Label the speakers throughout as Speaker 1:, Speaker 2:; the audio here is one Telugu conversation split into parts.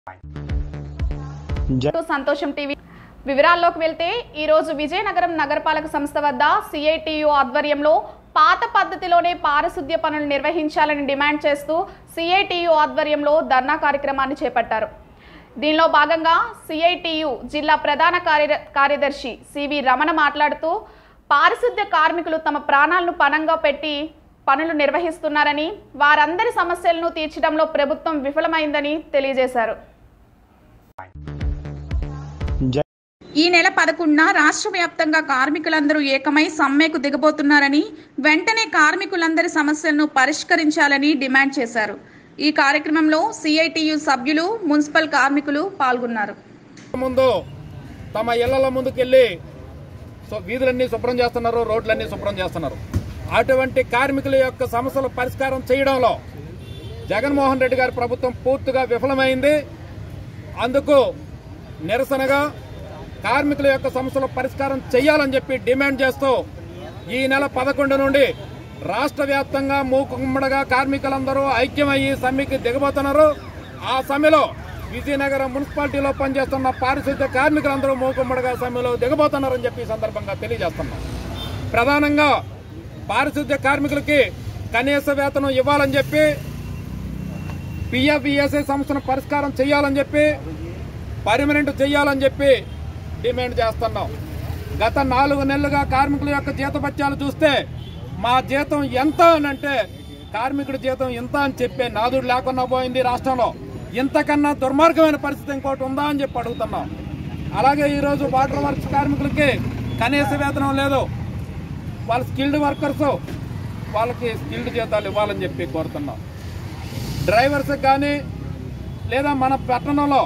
Speaker 1: టు సంతోషం టీవీ వివరాల్లోకి వెళ్తే ఈ రోజు విజయనగరం నగరపాలక సంస్థ వద్ద సిఐటియు ఆధ్వర్యంలో పాత పద్ధతిలోనే పారిశుద్ధ్య పనులు నిర్వహించాలని డిమాండ్ చేస్తూ సిఐటియు ఆధ్వర్యంలో ధర్నా కార్యక్రమాన్ని చేపట్టారు దీనిలో భాగంగా సిఐటియు జిల్లా ప్రధాన కార్య కార్యదర్శి సివి రమణ మాట్లాడుతూ పారిశుద్ధ్య కార్మికులు తమ ప్రాణాలను పణంగా పెట్టి పనులు నిర్వహిస్తున్నారని వారందరి సమస్యలను తీర్చడంలో ప్రభుత్వం విఫలమైందని తెలియజేశారు ఈ నెల పదకొండున రాష్ట్ర వ్యాప్తంగా కార్మికులందరూ ఏకమై సమ్మెకు దిగబోతున్నారని వెంటనే కార్మికులందరి సమస్యలను పరిష్కరించాలని డిమాండ్ చేశారు ఈ కార్యక్రమంలో సిఐటియు సభ్యులు మున్సిపల్ కార్మికులు పాల్గొన్నారు
Speaker 2: ముందు తమ ఇళ్ల ముందుకెళ్ళి సో- వీధులన్నీ శుభ్రం చేస్తున్నారు రోడ్లన్నీ శుభ్రం చేస్తున్నారు అటువంటి కార్మికుల యొక్క సమస్యల పరిష్కారం చేయడంలో జగన్మోహన్ రెడ్డి గారి ప్రభుత్వం పూర్తిగా విఫలమైంది అందుకు నిరసనగా కార్మికుల యొక్క సమస్యల పరిష్కారం చేయాలని చెప్పి డిమాండ్ చేస్తూ ఈ నెల పదకొండు నుండి రాష్ట్ర వ్యాప్తంగా మూకుమ్మడిగా కార్మికులందరూ ఐక్యమయ్యి సమ్మెకి దిగబోతున్నారు ఆ సమ్మెలో విజయనగరం మున్సిపాలిటీలో పనిచేస్తున్న పారిశుద్ధ్య కార్మికులందరూ మూకుమ్మడిగా సమ్మెలో దిగబోతున్నారని చెప్పి ఈ సందర్భంగా తెలియజేస్తున్నాం ప్రధానంగా పారిశుద్ధ్య కార్మికులకి కనీస వేతనం ఇవ్వాలని చెప్పి పిఎఫ్ఈఎస్ఐ సంస్థను పరిష్కారం చేయాలని చెప్పి పర్మనెంట్ చేయాలని చెప్పి డిమాండ్ చేస్తున్నాం గత నాలుగు నెలలుగా కార్మికుల యొక్క జీతభత్యాలు చూస్తే మా జీతం ఎంత అని అంటే కార్మికుడి జీతం ఇంత అని చెప్పే నాదుడు లేకుండా పోయింది రాష్ట్రంలో ఇంతకన్నా దుర్మార్గమైన పరిస్థితి ఇంకోటి ఉందా అని చెప్పి అడుగుతున్నాం అలాగే ఈరోజు వాటర్ వర్క్స్ కార్మికులకి కనీస వేతనం లేదు వాళ్ళ స్కిల్డ్ వర్కర్స్ వాళ్ళకి స్కిల్డ్ జీతాలు ఇవ్వాలని చెప్పి కోరుతున్నాం డ్రైవర్స్ కానీ లేదా మన పట్టణంలో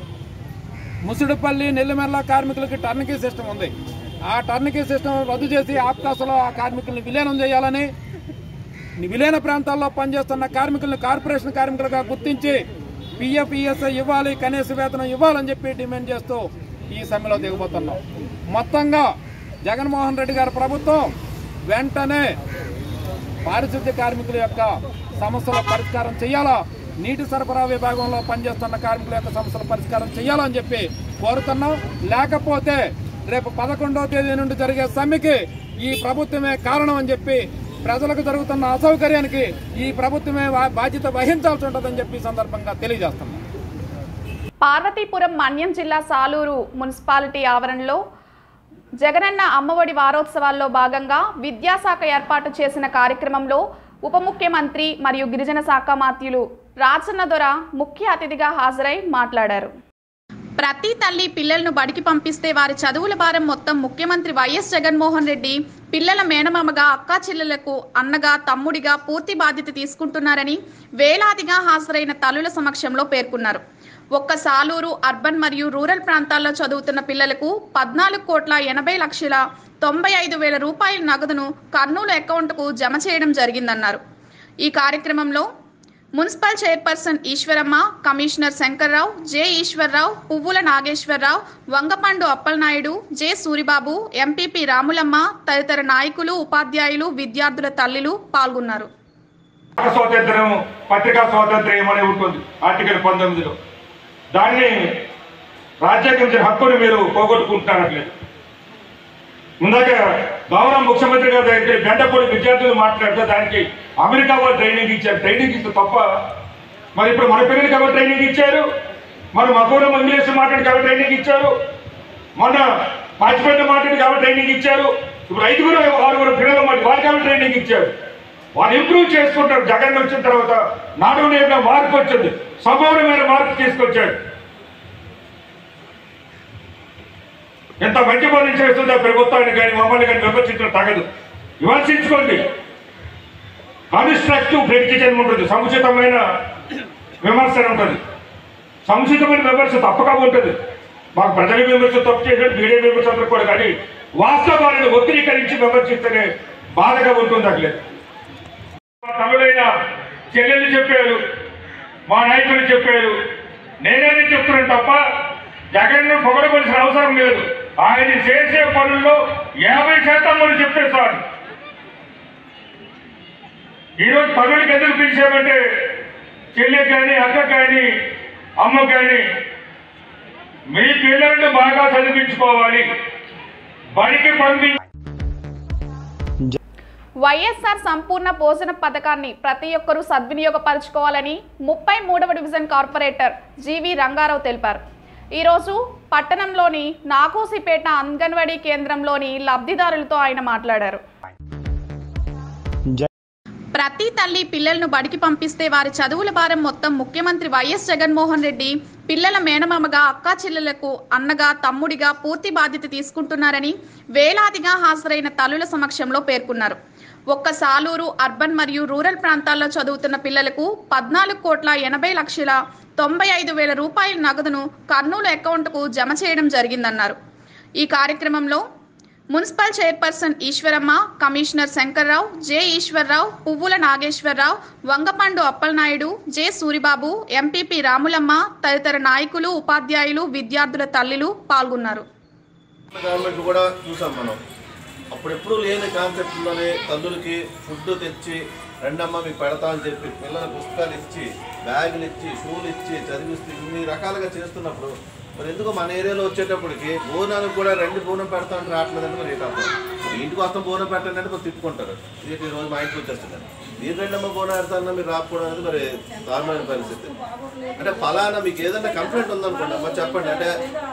Speaker 2: ముసుడుపల్లి నెల్లిమెల్ల కార్మికులకి టర్నికీ సిస్టమ్ ఉంది ఆ టర్నికీ సిస్టమ్ రద్దు చేసి ఆప్కాసలో ఆ కార్మికుల్ని విలీనం చేయాలని విలీన ప్రాంతాల్లో పనిచేస్తున్న కార్మికుల్ని కార్పొరేషన్ కార్మికులుగా గుర్తించి పిఎఫ్ ఈఎస్ఐ ఇవ్వాలి కనీస వేతనం ఇవ్వాలని చెప్పి డిమాండ్ చేస్తూ ఈ సమ్మెలో దిగబోతున్నాం మొత్తంగా జగన్మోహన్ రెడ్డి గారి ప్రభుత్వం వెంటనే పారిశుద్ధ్య కార్మికుల యొక్క సమస్యల పరిష్కారం చేయాలా నీటి సరఫరా విభాగంలో పనిచేస్తున్న కార్మికుల యొక్క సమస్యల పరిష్కారం చేయాలని చెప్పి కోరుతున్నాం లేకపోతే రేపు పదకొండవ తేదీ నుండి జరిగే సమ్మెకి ఈ ప్రభుత్వమే కారణం అని చెప్పి ప్రజలకు జరుగుతున్న అసౌకర్యానికి ఈ ప్రభుత్వమే వా- బాధ్యత వహించాల్సి ఉంటుందని చెప్పి ఈ సందర్భంగా తెలియజేస్తున్నాం
Speaker 1: పార్వతీపురం మన్యం జిల్లా సాలూరు మున్సిపాలిటీ ఆవరణలో జగనన్న అమ్మఒడి వారోత్సవాల్లో భాగంగా విద్యాశాఖ ఏర్పాటు చేసిన కార్యక్రమంలో ఉప ముఖ్యమంత్రి మరియు గిరిజన శాఖ మాత్యులు రాజన్న దొర ముఖ్య అతిథిగా హాజరై మాట్లాడారు ప్రతి తల్లి పిల్లలను బడికి పంపిస్తే వారి చదువుల భారం మొత్తం ముఖ్యమంత్రి వైఎస్ జగన్మోహన్ రెడ్డి పిల్లల మేనమామగా అక్కా చెల్లెలకు అన్నగా తమ్ముడిగా పూర్తి బాధ్యత తీసుకుంటున్నారని వేలాదిగా హాజరైన తల్లుల సమక్షంలో పేర్కొన్నారు ఒక్క సాలూరు అర్బన్ మరియు రూరల్ ప్రాంతాల్లో చదువుతున్న పిల్లలకు పద్నాలుగు కోట్ల ఎనభై లక్షల తొంభై ఐదు వేల రూపాయల నగదును కర్నూలు అకౌంట్కు జమ చేయడం జరిగిందన్నారు ఈ కార్యక్రమంలో municipal chairperson Eshwaramma commissioner Shankarrao J Eswararao Puvvula Nageswararao Vangapandu Appalanaidu J Suribabu MPP Ramulamma తదితర నాయకులు ఉపాధ్యాయులు విద్యార్థుల తల్లులు పాల్గొన్నారు
Speaker 3: వాక్ స్వాతంత్ర్యం పత్రికా స్వాతంత్ర్యం అనే ఉంటుంది ఆర్టికల్ పంతొమ్మిదిలో దాన్ని రాజ్యాంగం హక్కుని మీరు పోగొట్టుకుంటున్నారట్లేదు ముందాక గౌరవ ముఖ్యమంత్రి గారి దగ్గర గంటపూడి విద్యార్థులు మాట్లాడితే దానికి అమెరికా వాళ్ళు ట్రైనింగ్ ఇచ్చారు ట్రైనింగ్ ఇస్తే తప్ప మరి ఇప్పుడు మన పిల్లలకి ఎవరు ట్రైనింగ్ ఇచ్చారు మరి మగూరం ఇంగ్లీష్ మాట్లాడి ఎవరు ట్రైనింగ్ ఇచ్చారు మొన్న పాచిపెట్ట మాట్లాడి ఎవరు ట్రైనింగ్ ఇచ్చారు ఇప్పుడు ఐదుగురు ఆరుగురు పిల్లలు మరి వాళ్ళకి ఎవరు ట్రైనింగ్ ఇచ్చారు వాళ్ళు ఇంప్రూవ్ చేసుకుంటారు జగన్ వచ్చిన తర్వాత నాడు నేరుగా మార్పు వచ్చింది సంపూర్ణమైన మార్పు తీసుకొచ్చాడు ఎంత మంచి పనులు చేస్తుందో ప్రభుత్వాన్ని కానీ మమ్మల్ని కానీ విమర్శించడం తగదు విమర్శించుకోండి కన్స్ట్రక్టివ్ క్రిటిసిజం ఉంటుంది సముచితమైన విమర్శన ఉంటుంది సముచితమైన విమర్శ తప్పక ఉంటుంది మాకు ప్రజల విమర్శ తప్పు చేసినట్టు మీడియా విమర్శ అందరూ కూడా కానీ వాస్తవాలను వక్రీకరించి విమర్శిస్తేనే బాధగా ఉంటుంది అట్లేదు మా తమ్ముడైన చెల్లెలు చెప్పారు మా నాయకులు చెప్పారు నేనేది చెప్తున్నాను తప్ప జగన్ పొగడవలసిన అవసరం లేదు ఆయన చేసే పనుల్లో యాభై శాతం మనం చెప్పేస్తాడు ఈరోజు పనులకి ఎందుకు పిలిచామంటే చెల్లి కానీ అక్క కానీ అమ్మ కానీ మీ పిల్లల్ని బాగా చదివించుకోవాలి బడికి పంపి
Speaker 1: వైఎస్ఆర్ సంపూర్ణ భోజన పథకాన్ని ప్రతి ఒక్కరూ సద్వినియోగపరచుకోవాలని ముప్పై మూడవ డివిజన్ కార్పొరేటర్ జీవి రంగారావు తెలిపారు ఈరోజు పట్టణంలోని నాగోసిపేట అంగన్వాడీ కేంద్రంలోని లబ్ధిదారులతో ఆయన మాట్లాడారు ప్రతి తల్లి పిల్లలను బడికి పంపిస్తే వారి చదువుల భారం మొత్తం ముఖ్యమంత్రి వైఎస్ జగన్మోహన్ రెడ్డి పిల్లల మేనమామగా అక్కా చెల్లెలకు అన్నగా తమ్ముడిగా పూర్తి బాధ్యత తీసుకుంటున్నారని వేలాదిగా హాజరైన తల్లుల సమక్షంలో పేర్కొన్నారు ఒక్క సాలూరు అర్బన్ మరియు రూరల్ ప్రాంతాల్లో చదువుతున్న పిల్లలకు పద్నాలుగు కోట్ల ఎనభై లక్షల తొంభై ఐదు వేల రూపాయల నగదును కర్నూలు అకౌంట్కు జమ చేయడం జరిగిందన్నారు ఈ కార్యక్రమంలో municipal chairperson Eshwaramma commissioner Shankarrao J Eswararao Puvvula Nageswararao Vangapandu Appalanaidu J Suribabu MPP Ramulamma తదితర నాయకులు ఉపాధ్యాయులు విద్యార్థుల తల్లులు పాల్గొన్నారు
Speaker 4: గవర్నమెంట్ కూడా చూసాం మనం అప్పుడెప్పుడు లేని కాన్సెప్ట్లోనే తల్లులకి ఫుడ్ తెచ్చి రెండమ్మ మీకు పెడతా అని చెప్పి పిల్లల పుస్తకాలు ఇచ్చి బ్యాగులు ఇచ్చి షూలు ఇచ్చి చదివిస్తూ ఇన్ని రకాలుగా చేస్తున్నప్పుడు మరి ఎందుకో మన ఏరియాలో వచ్చేటప్పటికి బోనాలకు కూడా రెండు బోనం పెడతా అంటే రావట్లేదంటే మరి ఏంటో మీ ఇంటికి వస్తాం బోనం పెట్టండి అంటే మరి తిట్టుకుంటారు ఇది ఈ రోజు మా ఇంటికి వచ్చేస్తుందండి మీరు రెండమ్మ బోనం పెడతానన్నా మీరు రాకపోవడం అనేది మరి దారుణమైన పరిస్థితి అంటే ఫలానా మీకు ఏదైనా కంప్లైంట్ ఉందనుకోండి అమ్మ చెప్పండి అంటే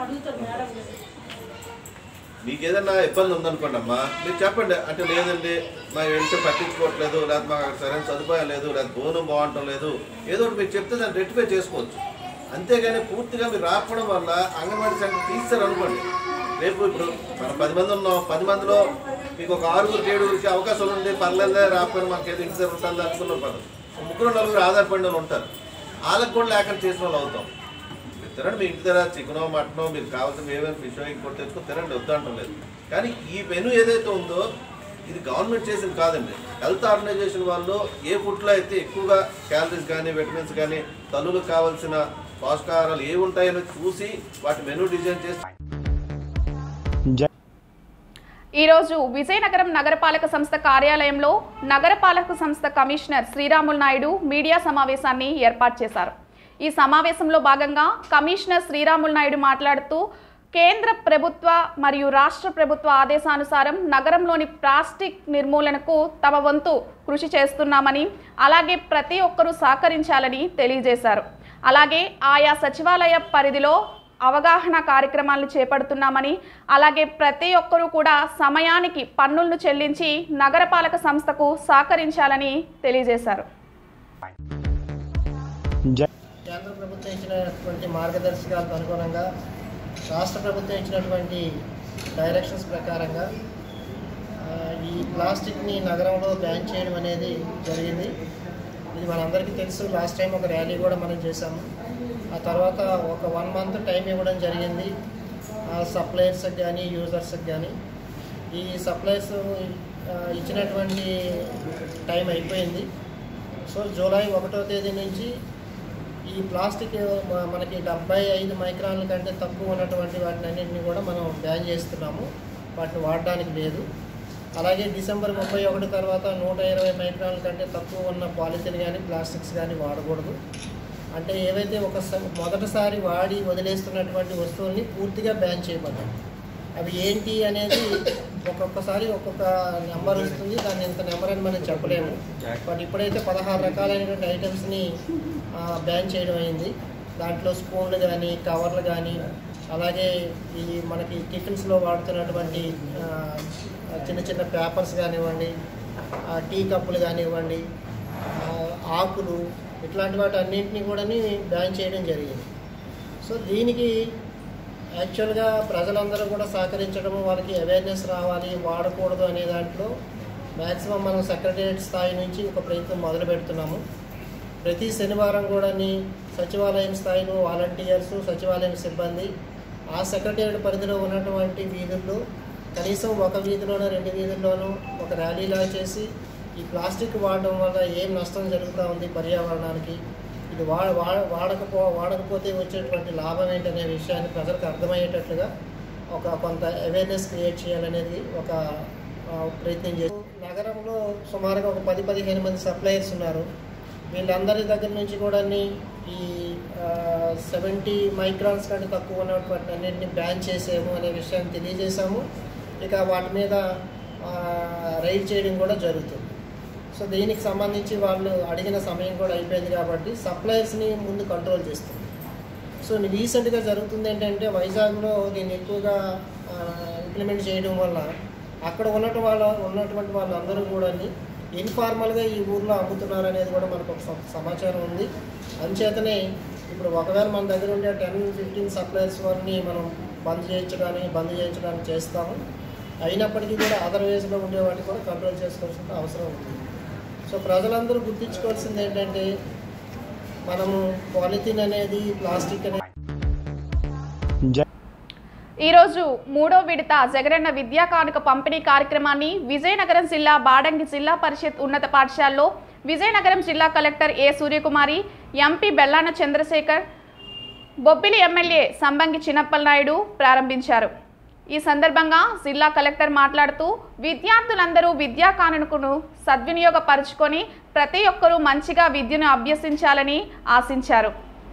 Speaker 4: మీకు ఏదైనా ఇబ్బంది ఉందనుకోండి అమ్మా మీరు చెప్పండి అంటే లేదండి మా ఇంట్లో పట్టించుకోవట్లేదు లేకపోతే మాకు అక్కడ సరైన సదుపాయం లేదు లేదా బోనం బాగుంటం లేదు ఏదో ఒకటి మీరు చెప్తే దాన్ని రెక్టిఫై చేసుకోవచ్చు అంతేగాని పూర్తిగా మీరు రాకపోవడం వల్ల అంగన్వాడీ సెంటర్ తీస్తారు అనుకోండి రేపు ఇప్పుడు మనం పది మంది ఉన్నాం పది మందిలో మీకు ఒక ఆరుగురు ఏడుగురికి అవకాశం ఉంది పర్లేదే రాకపోయినా మాకు ఏదో ఇంటి దగ్గర ఉంటుంది అనుకున్న పర్లేదు ముగ్గురు నలుగురు ఆధారపడిన వాళ్ళు ఉంటారు వాళ్ళకి కూడా లేకుండా చేసిన వాళ్ళు అవుతాం మీరు తినండి మీ ఇంటి దగ్గర చికెనో మటనో మీకు కావాల్సిన ఏమైనా ఫిష్ ఇంకోటి తెచ్చుకో తినండి వద్దంటం లేదు కానీ ఈ మెను ఏదైతే ఉందో ఇది గవర్నమెంట్ చేసింది కాదండి హెల్త్ ఆర్గనైజేషన్ వాళ్ళు ఏ ఫుడ్లో అయితే ఎక్కువగా క్యాలరీస్ కానీ విటమిన్స్ కానీ తల్లులకు కావాల్సిన పోషకాహారాలు ఏవి ఉంటాయని చూసి వాటి మెనూ డిజైన్ చేసి
Speaker 1: ఈరోజు విజయనగరం నగరపాలక సంస్థ కార్యాలయంలో నగరపాలక సంస్థ కమిషనర్ శ్రీరాములు నాయుడు మీడియా సమావేశాన్ని ఏర్పాటు చేశారు ఈ సమావేశంలో భాగంగా కమిషనర్ శ్రీరాములు నాయుడు మాట్లాడుతూ కేంద్ర ప్రభుత్వ మరియు రాష్ట్ర ప్రభుత్వ ఆదేశానుసారం నగరంలోని ప్లాస్టిక్ నిర్మూలనకు తమ వంతు కృషి చేస్తున్నామని అలాగే ప్రతి ఒక్కరూ సహకరించాలని తెలియజేశారు అలాగే ఆయా సచివాలయ పరిధిలో అవగాహన కార్యక్రమాలను చేపడుతున్నామని అలాగే ప్రతి ఒక్కరూ కూడా సమయానికి పన్నులను చెల్లించి నగరపాలక సంస్థకు సహకరించాలని తెలియజేశారు
Speaker 5: కేంద్ర ప్రభుత్వం ఇచ్చినటువంటి మార్గదర్శకాలకు అనుగుణంగా రాష్ట్ర ప్రభుత్వం ఇచ్చినటువంటి డైరెక్షన్స్ ప్రకారంగా ఆ, ఈ ప్లాస్టిక్ని నగరంలో బ్యాన్ చేయడం అనేది జరిగింది ఇది మనందరికీ తెలుసు లాస్ట్ టైం ఒక ర్యాలీ కూడా మనం చేసాము ఆ తర్వాత ఒక వన్ మంత్ టైం ఇవ్వడం జరిగింది సప్లయర్స్కి కానీ యూజర్స్కి కానీ ఈ సప్లయర్స్ ఇచ్చినటువంటి టైం అయిపోయింది సో జూలై ఒకటో తేదీ నుంచి ఈ ప్లాస్టిక్ మ- మనకి డెబ్బై ఐదు మైక్రాన్ల కంటే తక్కువ ఉన్నటువంటి వాటిని అన్నింటినీ కూడా మనం బ్యాన్ చేస్తున్నాము వాటిని వాడడానికి లేదు అలాగే డిసెంబర్ ముప్పై ఒకటి తర్వాత నూట ఇరవై మైక్రాన్ల కంటే తక్కువ ఉన్న పాలిథిన్ కానీ ప్లాస్టిక్స్ కానీ వాడకూడదు అంటే ఏవైతే ఒక స- మొదటిసారి వాడి వదిలేస్తున్నటువంటి వస్తువుల్ని పూర్తిగా బ్యాన్ చేయబడ్డాయి అవి ఏంటి అనేది ఒక్కొక్కసారి ఒక్కొక్క నెంబర్ వస్తుంది దాన్ని ఇంత నెంబర్ అని మనం చెప్పలేము బట్ ఇప్పుడైతే పదహారు రకాలైనటువంటి ఐటమ్స్ని బ్యాన్ చేయడం అయింది దాంట్లో స్పూన్లు కానీ కవర్లు కానీ అలాగే ఈ మనకి టిఫిన్స్లో వాడుతున్నటువంటి ఆ, చిన్న చిన్న పేపర్స్ కానివ్వండి ఆ, టీ కప్పులు కానివ్వండి ఆ, ఆకులు ఇట్లాంటి వాటి అన్నింటినీ కూడా బ్యాన్ చేయడం జరిగింది సో దీనికి యాక్చువల్గా ప్రజలందరూ కూడా సహకరించడము వాళ్ళకి అవేర్నెస్ రావాలి వాడకూడదు అనే దాంట్లో మ్యాక్సిమం మనం సెక్రటరియట్ స్థాయి నుంచి ఒక ప్రయత్నం మొదలు పెడుతున్నాము ప్రతి శనివారం కూడా సచివాలయం స్థాయిలో వాలంటీర్స్ సచివాలయం సిబ్బంది ఆ సెక్రటరియట్ పరిధిలో ఉన్నటువంటి వీధుల్లో కనీసం ఒక వీధిలోనో రెండు వీధుల్లోనూ ఒక ర్యాలీలా చేసి ఈ ప్లాస్టిక్ వాడడం వల్ల ఏం నష్టం జరుగుతూ ఉంది పర్యావరణానికి ఇది వా వా- వాడకపో వాడకపోతే వచ్చేటువంటి లాభం ఏంటనే విషయాన్ని ప్రజలకు అర్థమయ్యేటట్లుగా ఒక కొంత అవేర్నెస్ క్రియేట్ చేయాలనేది ఒక ఆ, ప్రయత్నం చేసి నగరంలో సుమారుగా ఒక పది పదిహేను మంది సప్లయర్స్ ఉన్నారు వీళ్ళందరి దగ్గర నుంచి కూడా ఈ ఆ, సెవెంటీ మైక్రాన్స్ కంటే తక్కువ ఉన్నటువంటి అన్నింటిని బ్యాన్ చేసాము అనే విషయాన్ని తెలియజేశాము ఇక వాటి మీద రైడ్ చేయడం కూడా జరుగుతుంది సో దీనికి సంబంధించి వాళ్ళు అడిగిన సమయం కూడా అయిపోయింది కాబట్టి సప్లయర్స్ని ముందు కంట్రోల్ చేస్తుంది సో రీసెంట్గా జరుగుతుంది ఏంటంటే వైజాగ్లో దీన్ని ఎక్కువగా ఇంప్లిమెంట్ చేయడం వల్ల అక్కడ ఉన్నట్టు వాళ్ళ ఉన్నటువంటి వాళ్ళందరూ కూడా ఇన్ఫార్మల్గా ఈ ఊర్లో అమ్ముతున్నారు అనేది కూడా మనకు ఒక స- సమాచారం ఉంది అంచేతనే ఇప్పుడు ఒకవేళ మన దగ్గర ఉండే టెన్ ఫిఫ్టీన్ సప్లయర్స్ వారిని మనం బంద్ చేయించడానికి బంద్ చేయించడానికి చేస్తాము అయినప్పటికీ కూడా అదర్ వేస్లో ఉండే వాటిని కూడా కంట్రోల్ చేసుకోవాల్సిన అవసరం ఉంది సో ప్రజలందరూ గుర్తించుకోవాల్సింది ఏంటంటే మనము పాలిథిన్ అనేది ప్లాస్టిక్ అనేది
Speaker 1: ఈరోజు మూడో విడత జగనన్న విద్యా కానుక పంపిణీ కార్యక్రమాన్ని విజయనగరం జిల్లా బాడంగి జిల్లా పరిషత్ ఉన్నత పాఠశాలలో విజయనగరం జిల్లా collector A Suryakumari MP Bellana Chandrasekhar Bobbili MLA Sambangi Chinnappalanaidu ప్రారంభించారు ఈ సందర్భంగా జిల్లా కలెక్టర్ మాట్లాడుతూ విద్యార్థులందరూ విద్యా కానుకను సద్వినియోగపరుచుకొని ప్రతి ఒక్కరూ మంచిగా విద్యను అభ్యసించాలని ఆశించారు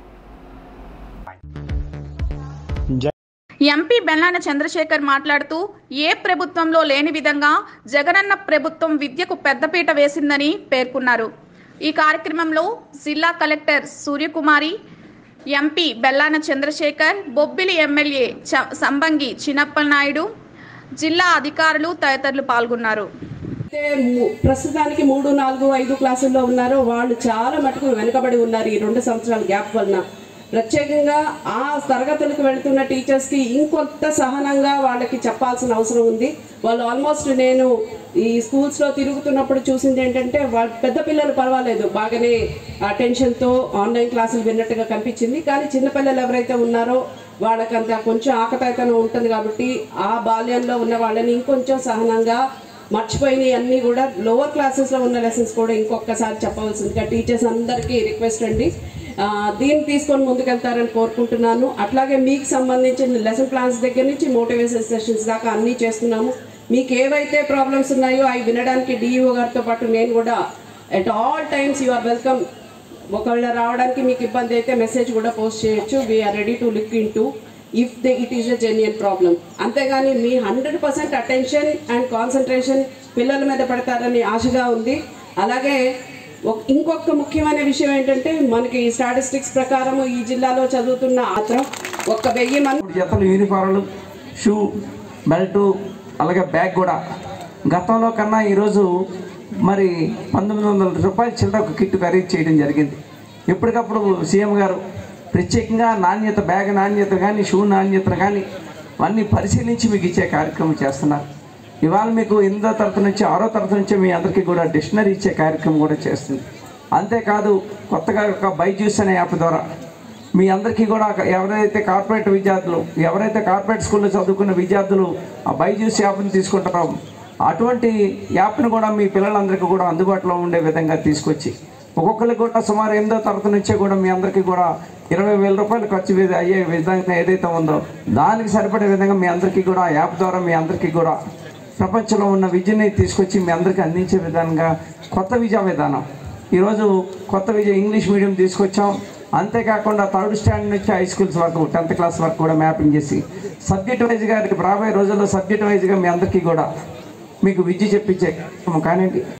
Speaker 1: ఎంపీ బెల్లాన చంద్రశేఖర్ మాట్లాడుతూ ఏ ప్రభుత్వంలో లేని విధంగా జగనన్న ప్రభుత్వం విద్యకు పెద్దపీట వేసిందని పేర్కొన్నారు ఈ కార్యక్రమంలో జిల్లా collector Suryakumari MP Bellana Chandrasekhar Bobbili MLA చ- సంబంగి చిన్నప్పలనాయుడు జిల్లా అధికారులు తదితరులు పాల్గొన్నారు
Speaker 6: అయితే ము- ప్రస్తుతానికి మూడు నాలుగు ఐదు క్లాసుల్లో ఉన్నారో వాళ్ళు చాలా మటుకు వెనుకబడి ఉన్నారు ఈ రెండు సంవత్సరాల గ్యాప్ వలన ప్రత్యేకంగా ఆ తరగతులకు వెళుతున్న టీచర్స్కి ఇంకొంత సహనంగా వాళ్ళకి చెప్పాల్సిన అవసరం ఉంది వాళ్ళు ఆల్మోస్ట్ నేను ఈ స్కూల్స్లో తిరుగుతున్నప్పుడు చూసింది ఏంటంటే వాళ్ళ పెద్ద పిల్లలు పర్వాలేదు బాగానే ఆ టెన్షన్తో ఆన్లైన్ క్లాసులు విన్నట్టుగా కనిపించింది కానీ చిన్నపిల్లలు ఎవరైతే ఉన్నారో వాళ్ళకంత కొంచెం ఆకతాయితనం ఉంటుంది కాబట్టి ఆ బాల్యంలో ఉన్న వాళ్ళని ఇంకొంచెం సహనంగా మర్చిపోయినవి అన్నీ కూడా లోవర్ క్లాసెస్లో ఉన్న లెసన్స్ కూడా ఇంకొకసారి చెప్పవలసిందిగా టీచర్స్ అందరికీ రిక్వెస్ట్ అండి ఆ, దీన్ని తీసుకొని ముందుకెళ్తారని కోరుకుంటున్నాను అట్లాగే మీకు సంబంధించిన లెసన్ ప్లాన్స్ దగ్గర నుంచి మోటివేషన్ సెషన్స్ దాకా అన్నీ చేస్తున్నాము మీకు ఏవైతే ప్రాబ్లమ్స్ ఉన్నాయో అవి వినడానికి డిఈఓ గారితో పాటు నేను కూడా at all times you are welcome ఒకవేళ రావడానికి మీకు ఇబ్బంది అయితే మెసేజ్ కూడా పోస్ట్ చేయొచ్చు we are ready to look into if the it is a genuine problem అంతేగాని మీ hundred percent attention and concentration పిల్లల మీద పెడతారని ఆశగా ఉంది అలాగే ఒక- ఇంకొక ముఖ్యమైన విషయం ఏంటంటే మనకి స్టాటిస్టిక్స్ ప్రకారం ఈ జిల్లాలో చదువుతున్న మాత్రం ఒక వెయ్యి మంది
Speaker 7: మూడు జతలు యూనిఫారాలు షూ బెల్టు అలాగే బ్యాగ్ కూడా గతంలో కన్నా ఈరోజు మరి పంతొమ్మిది వందల రూపాయల చిల్లర ఒక కిట్ ఖరీదు చేయడం జరిగింది ఎప్పటికప్పుడు సీఎం గారు ప్రత్యేకంగా నాణ్యత బ్యాగ్ నాణ్యత కానీ షూ నాణ్యత కానీ అన్నీ పరిశీలించి మీకు ఇచ్చే కార్యక్రమం చేస్తున్నారు ఇవాళ మీకు ఎనిమిదో తరగతి నుంచి ఆరో తరగతి నుంచి మీ అందరికీ కూడా డిక్షనరీ ఇచ్చే కార్యక్రమం కూడా చేస్తుంది అంతేకాదు కొత్తగా ఒక బైజూస్ అనే యాప్ ద్వారా మీ అందరికీ కూడా ఎవరైతే కార్పొరేట్ విద్యార్థులు ఎవరైతే కార్పొరేట్ స్కూల్లో చదువుకున్న విద్యార్థులు ఆ బైజూస్ యాప్ని తీసుకుంటారో అటువంటి యాప్ను కూడా మీ పిల్లలందరికీ కూడా అందుబాటులో ఉండే విధంగా తీసుకొచ్చి ఒక్కొక్కరికి కూడా సుమారు ఎనిమిదో తరగతి నుంచే కూడా మీ అందరికీ కూడా ఇరవై వేల రూపాయలు ఖర్చు మీద అయ్యే విధంగా ఏదైతే ఉందో దానికి సరిపడే విధంగా మీ అందరికీ కూడా ఆ యాప్ ద్వారా మీ అందరికీ కూడా ప్రపంచంలో ఉన్న విద్యని తీసుకొచ్చి మీ అందరికీ అందించే విధంగా కొత్త విద్యా విధానం ఈరోజు కొత్త విద్య ఇంగ్లీష్ మీడియం తీసుకొచ్చాం అంతేకాకుండా థర్డ్ స్టాండర్డ్ నుంచి హై స్కూల్స్ వరకు టెన్త్ క్లాస్ వరకు కూడా మ్యాపింగ్ చేసి సబ్జెక్ట్ వైజ్గా రేపు రాబోయే రోజుల్లో సబ్జెక్ట్ వైజ్గా మీ అందరికీ కూడా మీకు విద్య చెప్పించే కార్యక్రమం కానివ్వండి